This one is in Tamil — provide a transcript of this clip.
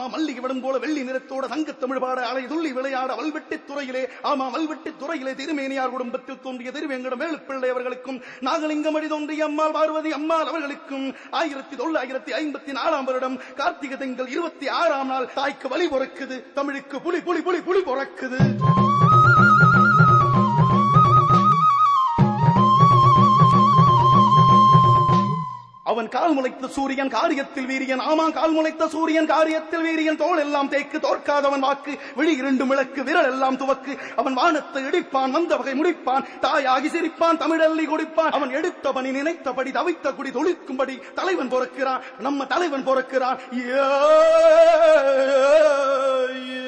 மல்லிகை விடும் போல வெள்ளி நிறத்தோட சங்க தமிழ் பாட அலை துள்ளி விளையாட வல்வெட்டி துறையிலே ஆமா வல்வெட்டி துறையிலே திருமேனியார் குடும்பத்தில் தோன்றிய திருவேங்கட வேலுப்பிள்ளை அவர்களுக்கும் நாகலிங்கமடி தோன்றிய அம்மாள் பார்வதி அம்மாள் அவர்களுக்கும் ஆயிரத்தி தொள்ளாயிரத்தி ஐம்பத்தி நாலாம் வருடம் கார்த்திகை திங்கள் இருபத்தி ஆறாம் நாள் தாய்க்கு வழி பொறக்குது தமிழுக்கு புலி புலி புலி புலி பொறக்குது அவன் கால் முளைத்த சூரியன் காரியத்தில் வீரியன் ஆமா கால் முளைத்த சூரியன் காரியத்தில் வீரியன் தோள் எல்லாம் தேக்கு தோற்காதவன் வாக்கு விழி இரண்டு விளக்கு விரல் எல்லாம் துவக்கு அவன் வானத்தை இடிப்பான் வந்த வகை முடிப்பான் தாயாகி சிரிப்பான் தமிழல்லி குடிப்பான் அவன் எடுத்தபடி நினைத்தபடி தவித்த குடி தொழிற்கும்படி தலைவன் பொறக்கிறான் நம்ம தலைவன் பொறக்கிறான் ஏ, ஏ.